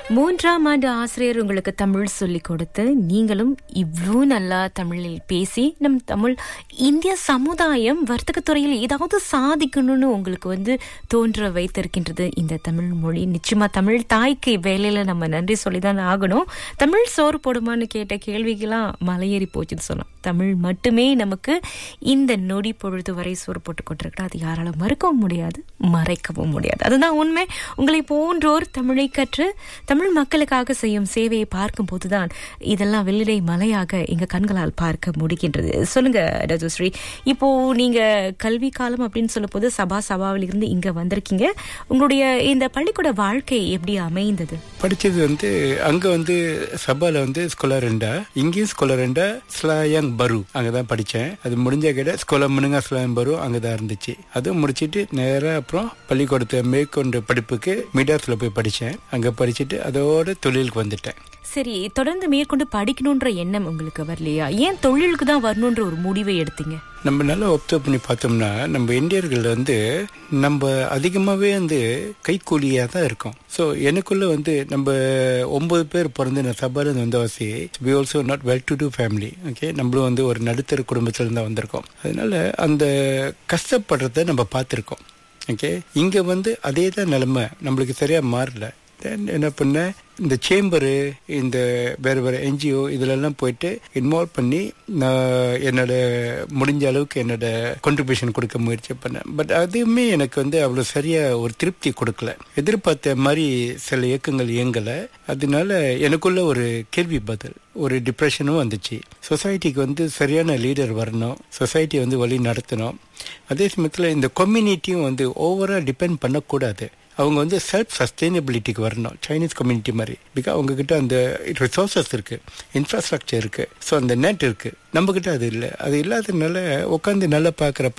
மூன்றாம் ஆண்டு ஆசிரியர் உங்களுக்கு தமிழ் சொல்லிக் கொடுத்து நீங்களும் இவ்வளோ நல்லா தமிழில் பேசி நம் தமிழ் இந்திய சமுதாயம் வர்த்தகத்துறையில் ஏதாவது சாதிக்கணும்னு உங்களுக்கு வந்து தோன்ற வைத்திருக்கின்றது இந்த தமிழ் மொழி நிச்சயமா தமிழ் தாய்க்கு வேலையில நம்ம நன்றி சொல்லிதான் ஆகணும் தமிழ் சோறு போடுமான்னு கேட்ட கேள்விக்கெல்லாம் மலையேறி போச்சுன்னு சொன்னோம் தமிழ் மட்டுமே நமக்கு இந்த நொடி பொழுது வரை சோறு போட்டு கொண்டிருக்கிற அது யாரால மறுக்கவும் முடியாது மறைக்கவும் முடியாது அதுதான் உண்மை உங்களை போன்றோர் தமிழை கற்று தமிழ் மக்களுக்காக செய்யும் சேவையை பார்க்கும் போதுதான் இதெல்லாம் வெள்ளிடை மலையாக எங்க கண்களால் பார்க்க முடிகின்றது சொல்லுங்க ரஜஸ்ரீ இப்போ நீங்க கல்வி காலம் அப்படின்னு சொல்லும் போது சபா சபாவில் இருந்து இங்க வந்திருக்கீங்க உங்களுடைய இந்த பள்ளிக்கூட வாழ்க்கை எப்படி அமைந்தது படிச்சது வந்து அங்க வந்து சபால வந்து ஸ்கொலர் ரெண்டா இங்கேயும் ஸ்கொலர் ரெண்டா ஸ்லாயாங் பரு அங்கதான் படிச்சேன் அது முடிஞ்ச கிட்ட ஸ்கொலர் முனுங்கா ஸ்லாயம் பரு அங்கதான் இருந்துச்சு அதுவும் முடிச்சிட்டு நேரா அப்புறம் பள்ளிக்கூடத்தை மேற்கொண்ட படிப்புக்கு மிடாஸ்ல போய் படிச்சேன் அங்க படிச்சுட்டு அதோட தொழிலுக்கு வந்துட்டேன் சரி தொடர்ந்து மேற்கொண்டு படிக்கணும்ன்ற எண்ணம் உங்களுக்கு வரலையா ஏன் தொழிலுக்கு தான் வரணும்ன்ற ஒரு முடிவை எடுத்தீங்க நம்ம நல்லா ஒப்சர்வ் பண்ணி பார்த்தோம்னா நம்ம இந்தியர்கள் வந்து நம்ம அதிகமாகவே வந்து கைக்கூலியாக தான் இருக்கோம் ஸோ எனக்குள்ள வந்து நம்ம ஒன்பது பேர் பிறந்து நான் சபாலேருந்து Vandavasi we also not well to do family okay நம்மளும் வந்து ஒரு நடுத்தர குடும்பத்துல தான் வந்திருக்கோம் அதனால அந்த கஷ்டப்படுறத நம்ம பார்த்துருக்கோம் ஓகே இங்கே வந்து அதே தான் நிலைமை நம்மளுக்கு சரியாக மாறல தென் என்ன பண்ணேன் இந்த சேம்பரு இந்த வேறு வேறு என்ஜிஓ இதிலெல்லாம் போயிட்டு இன்வால்வ் பண்ணி நான் என்னோட முடிஞ்ச அளவுக்கு என்னோட contribution கொடுக்க முயற்சி பண்ணேன் பட் அதுவுமே எனக்கு வந்து அவ்வளோ சரியாக ஒரு திருப்தி கொடுக்கல எதிர்பார்த்த மாதிரி சில இயக்கங்கள் இயங்கலை அதனால எனக்குள்ள ஒரு கேள்வி பதில் ஒரு டிப்ரெஷனும் வந்துச்சு சொசைட்டிக்கு வந்து சரியான லீடர் வரணும் சொசைட்டி வந்து வழி நடத்தணும் அதே சமயத்தில் இந்த கம்யூனிட்டியும் வந்து ஓவராக டிபெண்ட் பண்ணக்கூடாது அவங்க வந்து செல்ஃப் சஸ்டைனபிலிட்டிக்கு வரணும் சைனீஸ் கம்யூனிட்டி மாதிரி பிகாஸ் அவங்க கிட்ட அந்த ரிசோர்சஸ் இருக்கு இன்ஃப்ராஸ்ட்ரக்சர் இருக்கு ஸோ அந்த நெட் இருக்கு நம்ம கிட்ட அது இல்லை அது இல்லாததுனால உட்காந்து நல்லா பார்க்குறப்ப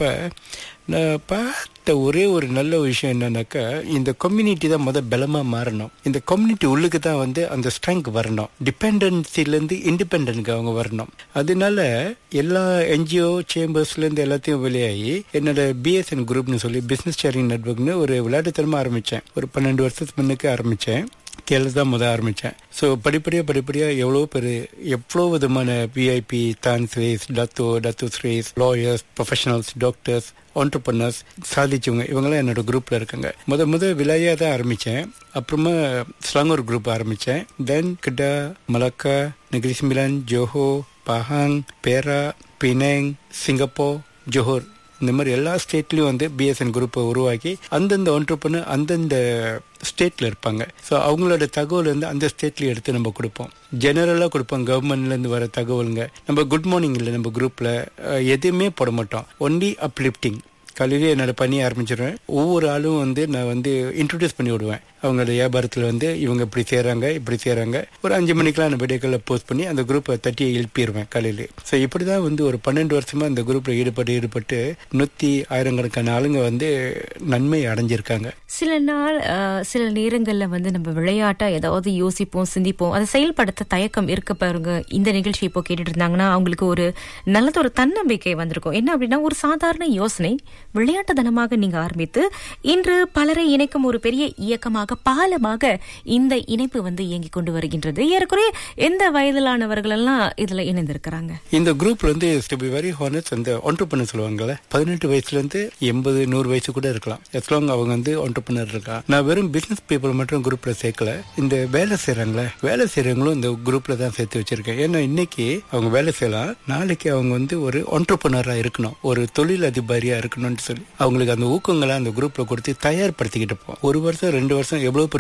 நான் பார்த்த ஒரே ஒரு நல்ல விஷயம் என்னன்னாக்கா இந்த கம்யூனிட்டி தான் முத பலமாக மாறணும் இந்த கம்யூனிட்டி உள்ளுக்கு தான் வந்து அந்த ஸ்ட்ரெங்க் வரணும் டிபெண்டன்சிலேருந்து இண்டிபெண்டன்ட்க்கு அவங்க வரணும் அதனால எல்லா என்ஜிஓ சேம்பர்ஸ்லேருந்து எல்லாத்தையும் வெளியாகி என்னோட பிஎஸ்என் குரூப்னு சொல்லி பிஸ்னஸ் ஷேரிங் நெட்ஒர்க்னு ஒரு விளையாட்டுத்தனமாக ஆரம்பித்தேன் ஒரு பன்னெண்டு வருஷத்துக்கு முன்னுக்கு ஆரம்பித்தேன் கேள்வி தான் முதல் ஆரம்பித்தேன் ஸோ படிப்படியாக படிப்படியாக எவ்வளோ பேர் எவ்வளோ விதமான விஐபி தான்ஸ்ரேஸ் டத்தோ டத்து ஸ்ரேஸ் லாயர்ஸ் ப்ரொஃபஷனல்ஸ் டாக்டர்ஸ் ஆண்டர்பனர்ஸ் சாதிச்சவங்க இவங்கெல்லாம் என்னோட குரூப்பில் இருக்காங்க முத முத விலையாக தான் ஆரம்பித்தேன் அப்புறமா ஸ்லாங்கூர் குரூப் ஆரம்பித்தேன் தென் கிட்டா மலக்கா நெகிரிஸ்மிலன் ஜோஹோ பஹாங் பேரா பினேங் சிங்கப்பூர் ஜோஹர் இந்த மாதிரி எல்லா ஸ்டேட்லயும் வந்து பிஎஸ்என் குரூப்பை உருவாக்கி அந்தந்த ஒன்று அந்தந்த ஸ்டேட்ல இருப்பாங்க ஸோ அவங்களோட தகவல் வந்து அந்த ஸ்டேட்ல எடுத்து நம்ம கொடுப்போம் ஜெனரலாக கொடுப்போம் கவர்மெண்ட்லேருந்து வர தகவலுங்க நம்ம குட் மார்னிங் இல்லை நம்ம குரூப்ல எதுவுமே போட மாட்டோம் ஒன்லி அப்லிஃப்டிங் காலையிலே என்னோட பணி ஆரம்பிச்சிடுவேன் ஒவ்வொரு ஆளும் வந்து நான் வந்து இன்ட்ரடியூஸ் பண்ணி விடுவேன் அவங்களோட வியாபாரத்தில் வந்து இவங்க இப்படி செய்கிறாங்க இப்படி செய்கிறாங்க ஒரு அஞ்சு மணிக்கெலாம் அந்த வீடியோக்களில் போஸ்ட் பண்ணி அந்த குரூப்பை தட்டி எழுப்பிடுவேன் காலையில் ஸோ இப்படி தான் வந்து ஒரு பன்னெண்டு வருஷமாக அந்த குரூப்பில் ஈடுபட்டு ஈடுபட்டு நூற்றி ஆயிரக்கணக்கான ஆளுங்க வந்து நன்மை அடைஞ்சிருக்காங்க சில நாள் அஹ், சில நேரங்கள்ல வந்து நம்ம விளையாட்டா ஏதாவது யோசிப்போம் சிந்திப்போம் அதை செயல்படுத்த தயக்கம் இருக்க பாருங்க இந்த நிகழ்ச்சி இப்போ கேட்டுட்டு இருந்தாங்கன்னா அவங்களுக்கு ஒரு நல்லது ஒரு தன்னம்பிக்கை வந்திருக்கும் என்ன அப்படின்னா ஒரு சாதாரண யோசனை விளையாட்டுத்தனமாக நீங்க ஆரம்பித்து இன்று பலரை இணைக்கும் ஒரு பெரிய இயக்கமாக பாலமாக இந்த இணைப்பு வந்து இயங்கி கொண்டு வருகின்றது ஏறக்குறைய எந்த வயதிலானவர்கள் எல்லாம் இதுல இணைந்திருக்கிறாங்க இந்த குரூப்ல வந்து டு பி வெரி ஹானஸ்ட் அந்த ஒன்டர்பனர் சொல்லுவாங்கல்ல பதினெட்டு வயசுல இருந்து எண்பது நூறு வயசு கூட இருக்கலாம் எஸ்லாங் அவங்க வந்து ஒன்டர்பனர் இருக்கா நான் வெறும் பிசினஸ் பீப்புள் மட்டும் குரூப்ல சேர்க்கல இந்த வேலை செய்யறாங்களே வேலை செய்யறவங்களும் இந்த குரூப்ல தான் சேர்த்து வச்சிருக்கேன் ஏன்னா இன்னைக்கு அவங்க வேலை செய்யலாம் நாளைக்கு அவங்க வந்து ஒரு ஒன்டர்பனரா இருக்கணும் ஒரு தொழில் அதிபாரியா இருக்கணும்னு சொல்லி அவங்களுக்கு அந்த ஊக்கங்களை அந்த குரூப்ல கொடுத்து தயார்படுத்திக்கிட்டு போவோம் ஒரு வருஷம் ரெண்டு வருஷம் எவ்வளவு பேர்